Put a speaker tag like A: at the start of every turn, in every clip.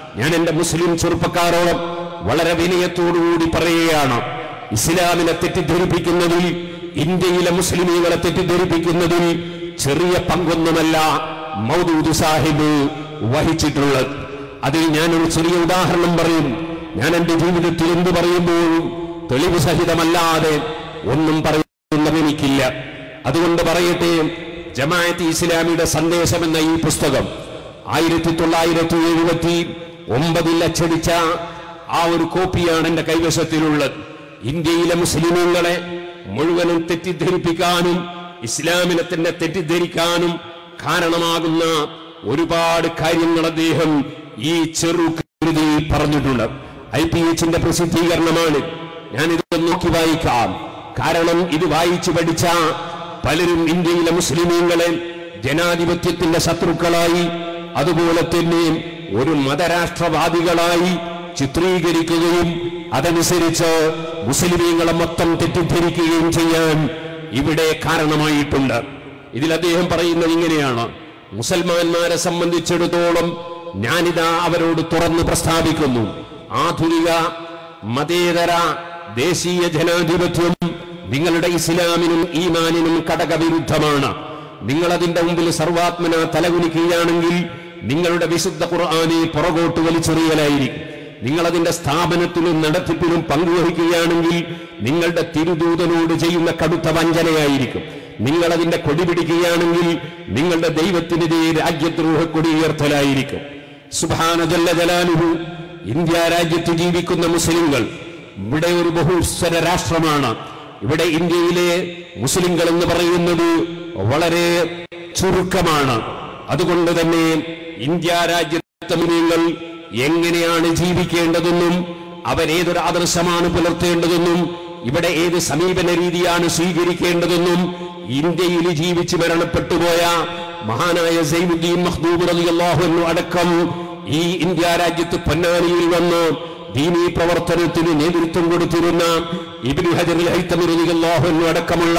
A: ഞാൻ എന്റെ മുസ്ലിം ചെറുപ്പക്കാരോട് വളരെ വിനയത്തോടുകൂടി പറയുകയാണ് ഇസ്ലാമിനെ തെറ്റിദ്ധരിപ്പിക്കുന്നതിൽ ഇന്ത്യയിലെ മുസ്ലിമീങ്ങളെ തെറ്റിദ്ധരിപ്പിക്കുന്നതിൽ ചെറിയ പങ്കൊന്നുമല്ല മൗദൂദ് സാഹിബ് വഹിച്ചിട്ടുള്ളത് അതിൽ ഞാനൊരു ചെറിയ ഉദാഹരണം പറയും ഞാൻ എന്റെ ജീവിതത്തിൽ എന്ത് പറയുമ്പോഴും തെളിവ് സഹിതമല്ലാതെ ഒന്നും പറയുന്നവനിക്കില്ല അതുകൊണ്ട് പറയട്ടെ ജമാഅത്ത് ഇസ്ലാമിയുടെ സന്ദേശം എന്ന ഈ പുസ്തകം ആയിരത്തി തൊള്ളായിരത്തി എഴുപത്തി ഒമ്പതിൽ അച്ചടിച്ച ആ ഒരു കോപ്പിയാണ് എന്റെ കൈവശത്തിലുള്ളത് ഇന്ത്യയിലെ മുസ്ലിമുകളെ മുഴുവനും തെറ്റിദ്ധരിപ്പിക്കാനും ഇസ്ലാമിനെ തന്നെ തെറ്റിദ്ധരിക്കാനും കാരണമാകുന്ന ഒരുപാട് കാര്യങ്ങൾ അദ്ദേഹം ഈ ചെറു കൃതിയിൽ പറഞ്ഞിട്ടുണ്ട് ഐ പി എച്ചിന്റെ പ്രസിദ്ധീകരണമാണ് ഞാനിത് നോക്കി വായിക്കാം കാരണം ഇത് വായിച്ചു പഠിച്ച പലരും ഇന്ത്യയിലെ മുസ്ലിമീങ്ങളെ ജനാധിപത്യത്തിന്റെ ശത്രുക്കളായി അതുപോലെ തന്നെ ഒരു മതരാഷ്ട്രവാദികളായി ചിത്രീകരിക്കുകയും അതനുസരിച്ച് മുസ്ലിമീങ്ങളെ മൊത്തം തെറ്റിദ്ധരിക്കുകയും ചെയ്യാൻ ഇവിടെ കാരണമായിട്ടുണ്ട് ഇതിൽ അദ്ദേഹം പറയുന്നത് ഇങ്ങനെയാണ് മുസൽമാന്മാരെ സംബന്ധിച്ചിടത്തോളം ഞാനിതാ അവരോട് തുറന്ന് പ്രസ്താവിക്കുന്നു ആധുനിക മതേതര ദേശീയ ജനാധിപത്യം നിങ്ങളുടെ ഇസ്ലാമിനും ഈമാനിനും കടകവിരുദ്ധമാണ് നിങ്ങൾ അതിന്റെ മുമ്പിൽ സർവാത്മന തലകുനിക്കുകയാണെങ്കിൽ നിങ്ങളുടെ വിശുദ്ധ ഖുർആനെ പുറകോട്ട് വലിച്ചെറിയലായിരിക്കും നിങ്ങൾ അതിന്റെ സ്ഥാപനത്തിലും നടത്തിപ്പിലും പങ്കുവഹിക്കുകയാണെങ്കിൽ നിങ്ങളുടെ തിരുദൂതനോട് ചെയ്യുന്ന കടുത്ത വഞ്ചനയായിരിക്കും നിങ്ങൾ അതിന്റെ കൊടി പിടിക്കുകയാണെങ്കിൽ നിങ്ങളുടെ ദൈവത്തിനെതിരെ രാജ്യദ്രോഹ കൊടി ഉയർത്തലായിരിക്കും സുബാന ജല്ല ജലാലുഹു ഇന്ത്യ രാജ്യത്ത് ജീവിക്കുന്ന മുസ്ലിങ്ങൾ ഇവിടെ ഒരു ബഹുസ്വര രാഷ്ട്രമാണ് ഇവിടെ ഇന്ത്യയിലെ മുസ്ലിങ്ങൾ എന്ന് പറയുന്നത് വളരെ ചുരുക്കമാണ് അതുകൊണ്ട് തന്നെ ഇന്ത്യ രാജ്യത്തെ മുസ്ലിങ്ങൾ എങ്ങനെയാണ് ജീവിക്കേണ്ടതെന്നും അവരേതൊരു ആദർശമാണ് പുലർത്തേണ്ടതെന്നും ഇവിടെ ഏത് സമീപന രീതിയാണ് സ്വീകരിക്കേണ്ടതെന്നും ഇന്ത്യയിൽ ജീവിച്ച് മരണപ്പെട്ടുപോയ മഹാനായ സൈനുദ്ദീൻ മഹ്ദൂബ് റളിയല്ലാഹു അൻഹു അടക്കം ഈ ഇന്ത്യ രാജ്യത്ത് പൊന്നാനിയിൽ വന്ന് ദീനീ പ്രവർത്തനത്തിന് നേതൃത്വം കൊടുത്തിരുന്ന ഇബ്നു ഹജറുൽ ഹൈത്തമി റളിയല്ലാഹു അൻഹു അടക്കമുള്ള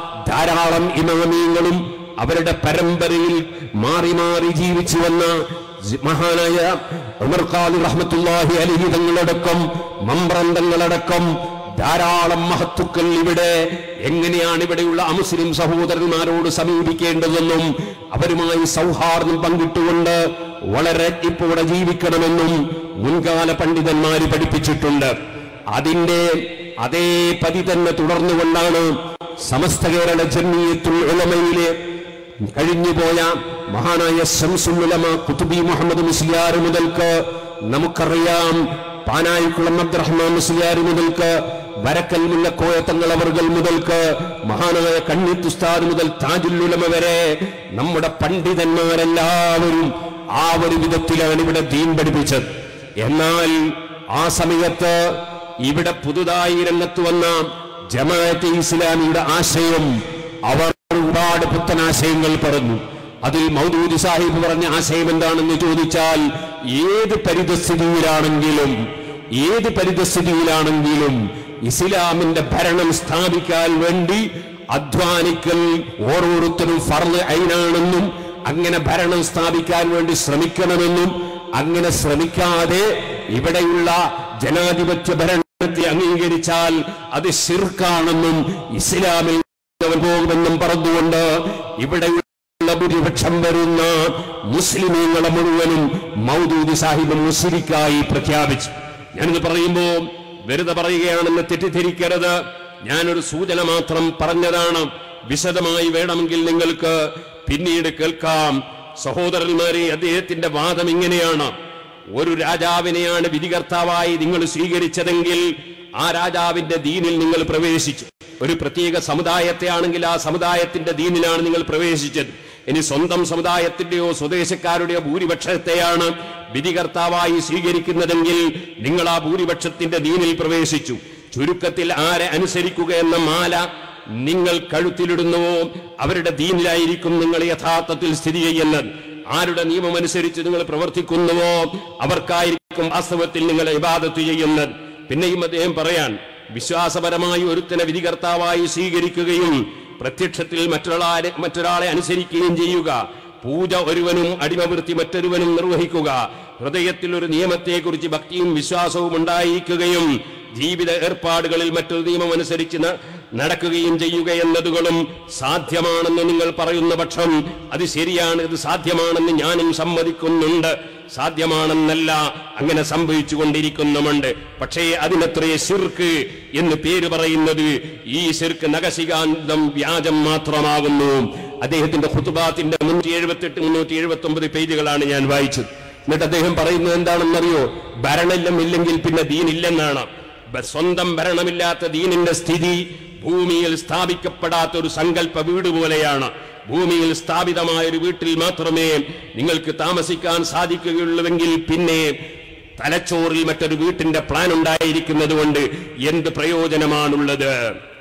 A: ധാരാളം ഇമാമീങ്ങളും അവരുടെ പരമ്പരയിൽ മാറി മാറി ജീവിച്ചു വന്ന ജ- മഹാനായ ഉമർ ഖാദി റഹ്മത്തുള്ളാഹി അലഹി തങ്ങളടക്കം മമ്പ്രന്തങ്ങളടക്കം ധാരാളം മഹത്തുക്കൾ ഇവിടെ എങ്ങനെയാണ് ഇവിടെയുള്ള അമുസ്ലിം സഹോദരന്മാരോട് സമീപിക്കേണ്ടതെന്നും അവരുമായി സൗഹാർദ്ദം പങ്കിട്ടുകൊണ്ട് വളരെ ഇപ്പോടെ ജീവിക്കണമെന്നും മുൻകാല പണ്ഡിതന്മാര് പഠിപ്പിച്ചിട്ടുണ്ട് അതിന്റെ അതേ പതി തന്നെ തുടർന്നുകൊണ്ടാണ് സമസ്ത കേരള ജന്മീയത്തുൽ ഉലമയിലെ കഴിഞ്ഞുപോയ മഹാനായ ശംസുലമ കുത്തുബി മുഹമ്മദ് മുസ്ലിയാർ മുതൽക്ക് നമുക്കറിയാം പാനായിക്കുളം അബ്ദുറഹ്മാൻ മുസ്ലിയാർ മുതൽക്ക് വരക്കൽ മുല്ലക്കോയത്തങ്ങൾ അവർകൾ മുതൽക്ക് മഹാനായ കണ്ണിത്തുസ്താദ് മുതൽ താജുല്ലുലമ വരെ നമ്മുടെ പണ്ഡിതന്മാരെല്ലാവരും ആ ഒരു വിധത്തിലാണ് ഇവിടെ ദീൻ പഠിപ്പിച്ചത് എന്നാൽ ആ സമയത്ത് ഇവിടെ പുതുതായി രംഗത്ത് വന്ന ജമാഅത്തെ ഇസ്ലാമിയുടെ ആശയം അവർ ഒരുപാട് പുത്തനാശയങ്ങൾ പറഞ്ഞു അതിൽ മൗദൂദ് സാഹിബ് പറഞ്ഞ ആശയം എന്താണെന്ന് ചോദിച്ചാൽ ഏത് പരിതസ്ഥിതിയിലാണെങ്കിലും ഏത് പരിതസ്ഥിതിയിലാണെങ്കിലും ഇസ്ലാമിന്റെ ഭരണം സ്ഥാപിക്കാൻ വേണ്ടി അധ്വാനിക്കൽ ഓരോരുത്തരും ഫർദ് ഐനാണെന്നും അങ്ങനെ ഭരണം സ്ഥാപിക്കാൻ വേണ്ടി ശ്രമിക്കണമെന്നും അങ്ങനെ ശ്രമിക്കാതെ ഇവിടെയുള്ള ജനാധിപത്യ ഭരണത്തെ അംഗീകരിച്ചാൽ അത് ശിർക്കാണെന്നും ഇസ്ലാമിൽ അവൻ പോകുമെന്നും പറഞ്ഞുകൊണ്ട് ഇവിടെയുള്ള ഭൂരിപക്ഷം വരുന്ന മുസ്ലിമീങ്ങളെ മുഴുവനും മൗദൂദ് സാഹിബ് മുസ്ലിക്കായി പ്രഖ്യാപിച്ചു ഞാനിത് പറയുമ്പോ വെറുതെ പറയുകയാണെന്ന് തെറ്റിദ്ധരിക്കരുത് ഞാനൊരു സൂചന മാത്രം പറഞ്ഞതാണ് വിശദമായി വേണമെങ്കിൽ നിങ്ങൾക്ക് പിന്നീട് കേൾക്കാം സഹോദരന്മാരെ അദ്ദേഹത്തിന്റെ വാദം ഇങ്ങനെയാണ് ഒരു രാജാവിനെയാണ് വിധികർത്താവായി നിങ്ങൾ സ്വീകരിച്ചതെങ്കിൽ ആ രാജാവിന്റെ ദീനിൽ നിങ്ങൾ പ്രവേശിച്ചു ഒരു പ്രത്യേക സമുദായത്തെ ആണെങ്കിൽ ആ സമുദായത്തിന്റെ ദീനിലാണ് നിങ്ങൾ പ്രവേശിച്ചത് ഇനി സ്വന്തം സമുദായത്തിന്റെയോ സ്വദേശക്കാരുടെയോ ഭൂരിപക്ഷത്തെയാണ് വിധികർത്താവായി സ്വീകരിക്കുന്നതെങ്കിൽ നിങ്ങൾ ആ ഭൂരിപക്ഷത്തിന്റെ ദീനിൽ പ്രവേശിച്ചു ചുരുക്കത്തിൽ ആരെ അനുസരിക്കുക എന്ന മാല നിങ്ങൾ കഴുത്തിലിടുന്നുവോ അവരുടെ ദീനിലായിരിക്കും നിങ്ങൾ യഥാർത്ഥത്തിൽ സ്ഥിതി ചെയ്യുന്നത് ആരുടെ നിയമം അനുസരിച്ച് നിങ്ങൾ പ്രവർത്തിക്കുന്നുവോ അവർക്കായിരിക്കും വാസ്തവത്തിൽ നിങ്ങൾ ഇബാദത്ത് ചെയ്യുന്നത് പിന്നെയും അദ്ദേഹം പറയാൻ വിശ്വാസപരമായി ഒരുത്തനെ വിധികർത്താവായി സ്വീകരിക്കുകയും പ്രത്യക്ഷത്തിൽ മറ്റൊരാളെ മറ്റൊരാളെ അനുസരിക്കുകയും ചെയ്യുക പൂജ ഒരുവനും അടിമവൃത്തി മറ്റൊരുവനും നിർവഹിക്കുക ഹൃദയത്തിൽ ഒരു നിയമത്തെക്കുറിച്ച് ഭക്തിയും വിശ്വാസവും ഉണ്ടായിരിക്കുകയും ജീവിത ഏർപ്പാടുകളിൽ മറ്റൊരു നിയമം അനുസരിച്ച് ന- നടക്കുകയും ചെയ്യുക എന്നതുകളും സാധ്യമാണെന്ന് നിങ്ങൾ പറയുന്ന പക്ഷം അത് ശരിയാണ് ഇത് സാധ്യമാണെന്ന് ഞാനും സമ്മതിക്കുന്നുണ്ട് സാധ്യമാണെന്നല്ല അങ്ങനെ സംഭവിച്ചു കൊണ്ടിരിക്കുന്നുമുണ്ട് പക്ഷേ അതിനത്രേ ശിർക്ക് എന്ന് പേര് പറയുന്നത് ഈ ശിർക്ക് നഖശികാന്തം വ്യാജം മാത്രമാകുന്നു അദ്ദേഹത്തിന്റെ ഖുതുബാത്തിന്റെ മുന്നൂറ്റി എഴുപത്തി എട്ട് മുന്നൂറ്റി എഴുപത്തി ഒമ്പത് പേജുകളാണ് ഞാൻ വായിച്ചത് എന്നിട്ട് അദ്ദേഹം പറയുന്നത് എന്താണെന്നറിയോ ഭരണമില്ലം ഇല്ലെങ്കിൽ പിന്നെ ദീനില്ലെന്നാണ് ബ- സ്വന്തം ഭരണമില്ലാത്ത ദീനിന്റെ സ്ഥിതി ഭൂമിയിൽ സ്ഥാപിക്കപ്പെടാത്ത ഒരു സങ്കല്പ വീട് പോലെയാണ് ഭൂമിയിൽ സ്ഥാപിതമായ ഒരു വീട്ടിൽ മാത്രമേ നിങ്ങൾക്ക് താമസിക്കാൻ സാധിക്കുകയുള്ളൂവെങ്കിൽ പിന്നെ തലച്ചോറിൽ മറ്റൊരു വീട്ടിന്റെ പ്ലാൻ ഉണ്ടായിരിക്കുന്നത് കൊണ്ട് എന്ത് പ്രയോജനമാണുള്ളത്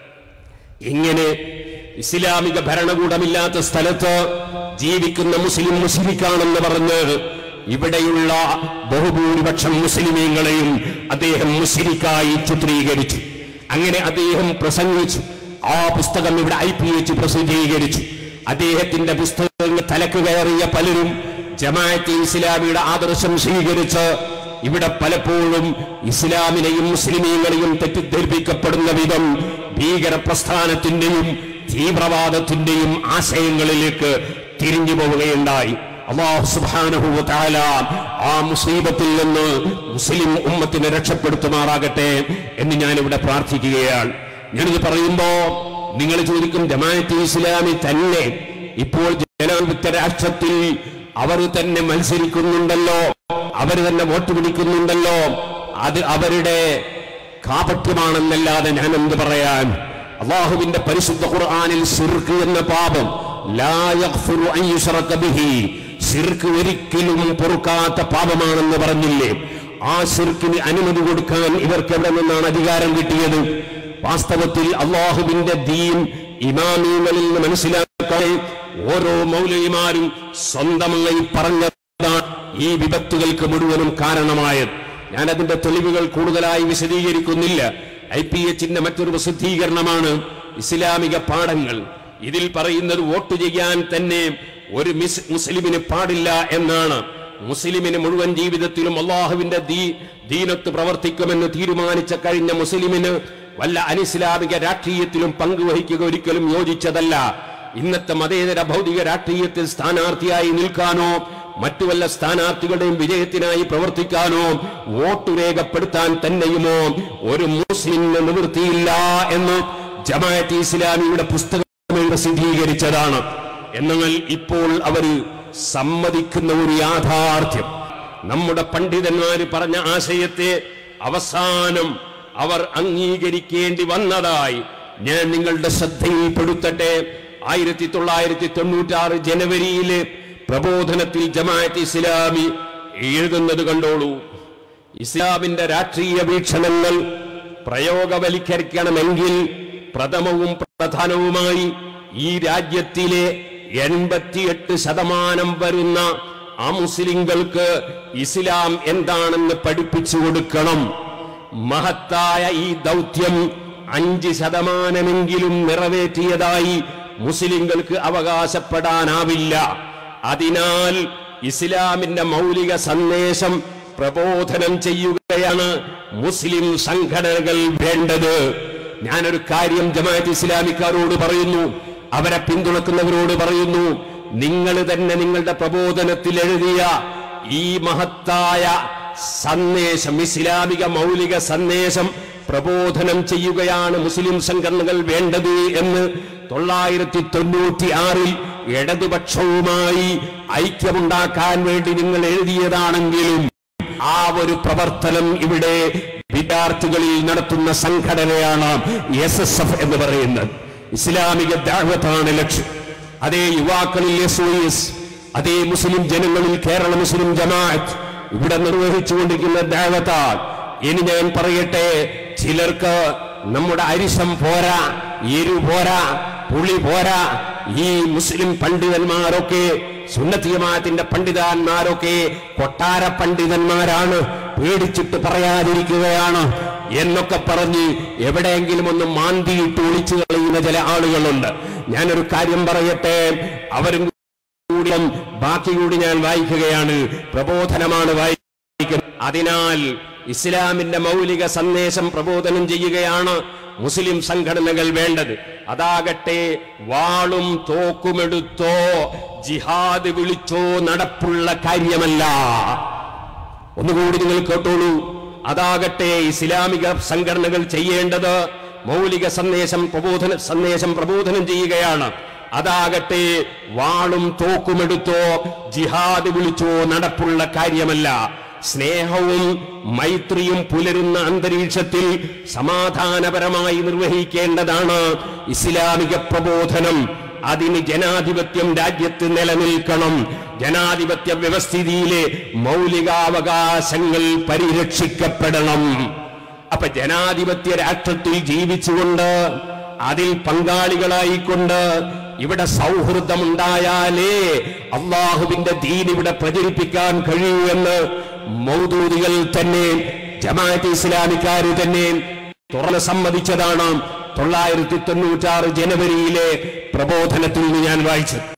A: ഇങ്ങനെ ഇസ്ലാമിക ഭരണകൂടമില്ലാത്ത സ്ഥലത്ത് ജീവിക്കുന്ന മുസ്ലിം മുസ്ലിക്കാണെന്ന് പറഞ്ഞ് ഇവിടെയുള്ള ബഹുഭൂരിപക്ഷം മുസ്ലിമീങ്ങളെയും അദ്ദേഹം മുസ്ലിക്കായി ചിത്രീകരിച്ചു അങ്ങനെ അദ്ദേഹം പ്രസംഗിച്ചു ആ പുസ്തകം ഇവിടെ ഐ പി എച്ച് പ്രസിദ്ധീകരിച്ചു അദ്ദേഹത്തിന്റെ പുസ്തകങ്ങൾ തലക്ക് കയറിയ പലരും ജമാഅത്തെ ഇസ്ലാമിയുടെ ആദർശം സ്വീകരിച്ച് ഇവിടെ പലപ്പോഴും ഇസ്ലാമിനെയും മുസ്ലിമീങ്ങളെയും തെറ്റിദ്ധരിപ്പിക്കപ്പെടുന്ന വിധം ഭീകര പ്രസ്ഥാനത്തിന്റെയും തീവ്രവാദത്തിന്റെയും ആശയങ്ങളിലേക്ക് തിരിഞ്ഞു പോവുകയുണ്ടായി അള്ളാഹു സുബ്ഹാനഹു വ തആല ആ മുസീബത്തിൽ നിന്ന് മുസ്ലിം ഉമ്മത്തിനെ രക്ഷപ്പെടുത്തുമാറാകട്ടെ എന്ന് ഞാൻ ഇവിടെ പ്രാർത്ഥിക്കുകയാണ് ഞാനിത് പറയുമ്പോ നിങ്ങൾ ചോദിക്കും ജമാഅത്തെ ഇസ്ലാമി തന്നെ ഇപ്പോൾ ജനാധിപത്യ രാഷ്ട്രത്തിൽ അവർ തന്നെ മത്സരിക്കുന്നുണ്ടല്ലോ അവർ തന്നെ വോട്ട് പിടിക്കുന്നുണ്ടല്ലോ അത് അവരുടെ കാപട്യമാണെന്നല്ലാതെ ഞാൻ എന്ത് പറയാൻ അള്ളാഹുവിന്റെ പരിശുദ്ധ ഖുർആനിൽ സിർക്ക് എന്ന പാപം ലാ യഗ്ഫിറു അൻ യുശ്റക ബിഹി സിർക്ക് ഒരിക്കലും പൊറുക്കാത്ത പാപമാണെന്ന് പറഞ്ഞില്ലേ ആ സിർക്കിന് അനുമതി കൊടുക്കാൻ ഇവർക്ക് എവിടെ നിന്നാണ് അധികാരം കിട്ടിയത് വാസ്തവത്തിൽ അള്ളാഹുവിന്റെ ദീൻ ഇമാമീങ്ങളിൽ നിന്ന് മനസ്സിലാക്കാൻ ഓരോ മൗലവിമാരും സ്വന്തമായി പറഞ്ഞതാണ് ഈ വിപത്തുകൾക്ക് മുഴുവനും കാരണമായത് ഞാൻ അതിന്റെ തെളിവുകൾ കൂടുതലായി വിശദീകരിക്കുന്നില്ല ഐ പി എച്ചിന്റെ മറ്റൊരു പ്രസിദ്ധീകരണമാണ് ഇസ്ലാമിക പാഠങ്ങൾ ഇതിൽ പറയുന്നത് വോട്ട് ചെയ്യാൻ തന്നെ ഒരു മിസ് മുസ്ലിമിന് പാടില്ല എന്നാണ് മുസ്ലിമിന് മുഴുവൻ ജീവിതത്തിലും അള്ളാഹുവിന്റെ ദീ ദീനത്ത് പ്രവർത്തിക്കുമെന്ന് തീരുമാനിച്ച കഴിഞ്ഞ മുസ്ലിമിന് വല്ല അനിസ്ലാമിക രാഷ്ട്രീയത്തിലും പങ്കുവഹിക്കുക ഒരിക്കലും യോജിച്ചതല്ല ഇന്നത്തെ മതേതര ഭൗതിക രാഷ്ട്രീയത്തിൽ സ്ഥാനാർത്ഥിയായി നിൽക്കാനോ മറ്റു വല്ല സ്ഥാനാർത്ഥികളുടെയും വിജയത്തിനായി പ്രവർത്തിക്കാനോ വോട്ട് രേഖപ്പെടുത്താൻ തന്നെയുമോ ഒരു മുസ്ലിമിന് നിവൃത്തിയില്ല എന്ന് ജമാഅത്ത് ഇസ്ലാമിയുടെ പുസ്തകം പ്രസിദ്ധീകരിച്ചതാണ് എന്നാൽ ഇപ്പോൾ അവർ സമ്മതിക്കുന്ന ഒരു യാഥാർത്ഥ്യം നമ്മുടെ പണ്ഡിതന്മാര് പറഞ്ഞ ആശയത്തെ അവസാനം അവർ അംഗീകരിക്കേണ്ടി വന്നതായി ഞാൻ നിങ്ങളുടെ ശ്രദ്ധയിൽപ്പെടുത്തട്ടെ ആയിരത്തി തൊള്ളായിരത്തി തൊണ്ണൂറ്റാറ് ജനുവരിയിലെ പ്രബോധനത്തിൽ ജമാഅത്ത് ഇസ്ലാമി എഴുതുന്നത് കണ്ടോളൂ ഇസ്ലാമിന്റെ രാഷ്ട്രീയ വീക്ഷണങ്ങൾ പ്രയോഗവൽക്കരിക്കണമെങ്കിൽ പ്രഥമവും പ്രധാനവുമായി ഈ രാജ്യത്തിലെ എൺപത്തിയെട്ട് ശതമാനം വരുന്ന ആ മുസ്ലിങ്ങൾക്ക് ഇസ്ലാം എന്താണെന്ന് പഠിപ്പിച്ചു കൊടുക്കണം മഹത്തായ ഈ ദൗത്യം അഞ്ച് ശതമാനമെങ്കിലും നിറവേറ്റിയതായി മുസ്ലിങ്ങൾക്ക് അവകാശപ്പെടാനാവില്ല അതിനാൽ ഇസ്ലാമിന്റെ മൗലിക സന്ദേശം പ്രബോധനം ചെയ്യുകയാണ് മുസ്ലിം സംഘടനകൾ വേണ്ടത് ഞാനൊരു കാര്യം ജമാഅത്ത് ഇസ്ലാമിക്കാരോട് പറയുന്നു അവരെ പിന്തുണക്കുന്നവരോട് പറയുന്നു നിങ്ങൾ തന്നെ നിങ്ങളുടെ പ്രബോധനത്തിൽ എഴുതിയ ഈ മഹത്തായ സന്ദേശം ഇസ്ലാമിക മൗലിക സന്ദേശം പ്രബോധനം ചെയ്യുകയാണ് മുസ്ലിം സംഘടനകൾ വേണ്ടത് എന്ന് തൊള്ളായിരത്തി തൊണ്ണൂറ്റി ആറിൽ ഇടതുപക്ഷവുമായി ഐക്യമുണ്ടാക്കാൻ വേണ്ടി നിങ്ങൾ എഴുതിയതാണെങ്കിലും ആ ഒരു പ്രവർത്തനം ഇവിടെ വിദ്യാർത്ഥികളിൽ നടത്തുന്ന സംഘടനയാണ് എസ് എസ് എഫ് എന്ന് പറയുന്നത് ഇസ്ലാമിക ദാവത്താണ് ലക്ഷ്യം അതേ യുവാക്കളിൽ എസ് ഒ എസ് അതേ മുസ്ലിം ജനങ്ങളിൽ കേരള മുസ്ലിം ജമാഅത്ത് ഇവിടെ നിർവഹിച്ചുകൊണ്ടിരിക്കുന്ന ദാവത്താൽ ഇനി ഞാൻ പറയട്ടെ ചിലർക്ക് നമ്മുടെ അരിശം പോരാ എരു പോരാ പുളി പോരാ ഈ മുസ്ലിം പണ്ഡിതന്മാരൊക്കെ സുന്നത്തി ജമാഅത്തിന്റെ പണ്ഡിതന്മാരൊക്കെ കൊട്ടാര പണ്ഡിതന്മാരാണ് പേടിച്ചിട്ട് പറയാതിരിക്കുകയാണ് എന്നൊക്കെ പറഞ്ഞ് എവിടെയെങ്കിലും ഒന്ന് മാന്തിയിട്ട് ഒളിച്ചു കളയുന്ന ചില ആളുകളുണ്ട് ഞാനൊരു കാര്യം പറയട്ടെ അവരും കൂടി ബാക്കി കൂടി ഞാൻ വായിക്കുകയാണ് പ്രബോധനമാണ് വായി പറഞ്ഞിരിക്കുന്നത് അതിനാൽ ഇസ്ലാമിന്റെ മൗലിക സന്ദേശം പ്രബോധനം ചെയ്യുകയാണ് മുസ്ലിം സംഘടനകൾ വേണ്ടത് അതാകട്ടെ വാളും തോക്കുമെടുത്തോ ജിഹാദ് വിളിച്ചോ നടപ്പുള്ള കാര്യമല്ല ഒന്നുകൂടി നിങ്ങൾ കേട്ടോളൂ അതാകട്ടെ ഇസ്ലാമിക സംഘടനകൾ ചെയ്യേണ്ടത് മൗലിക സന്ദേശം പ്രബോധന സന്ദേശം പ്രബോധനം ചെയ്യുകയാണ് അതാകട്ടെ വാളും തോക്കുമെടുത്തോ ജിഹാദ് വിളിച്ചോ നടപ്പുള്ള കാര്യമല്ല സ്നേഹവും മൈത്രിയും പുലരുന്ന അന്തരീക്ഷത്തിൽ സമാധാനപരമായി നിർവഹിക്കേണ്ടതാണ് ഇസ്ലാമിക പ്രബോധനം അതിന് ജനാധിപത്യം രാജ്യത്ത് നിലനിൽക്കണം ജനാധിപത്യ വ്യവസ്ഥിതിയിലെ മൗലികാവകാശങ്ങൾ പരിരക്ഷിക്കപ്പെടണം അപ്പൊ ജനാധിപത്യ രാഷ്ട്രത്തിൽ ജീവിച്ചുകൊണ്ട് അതിൽ പങ്കാളികളായിക്കൊണ്ട് ഇവിടെ സൗഹൃദമുണ്ടായാലേ അള്ളാഹുവിന്റെ ദീൻ ഇവിടെ പ്രചരിപ്പിക്കാൻ കഴിയൂ എന്ന് മൗദൂദികൾ തന്നെ ജമാഅത്ത് ഇസ്ലാമിക്കാര് തന്നെ തുറന്ന് സമ്മതിച്ചതാണ് തൊള്ളായിരത്തി തൊണ്ണൂറ്റാറ് ജനുവരിയിലെ പ്രബോധനത്തിൽ നിന്ന് ഞാൻ വായിച്ചത്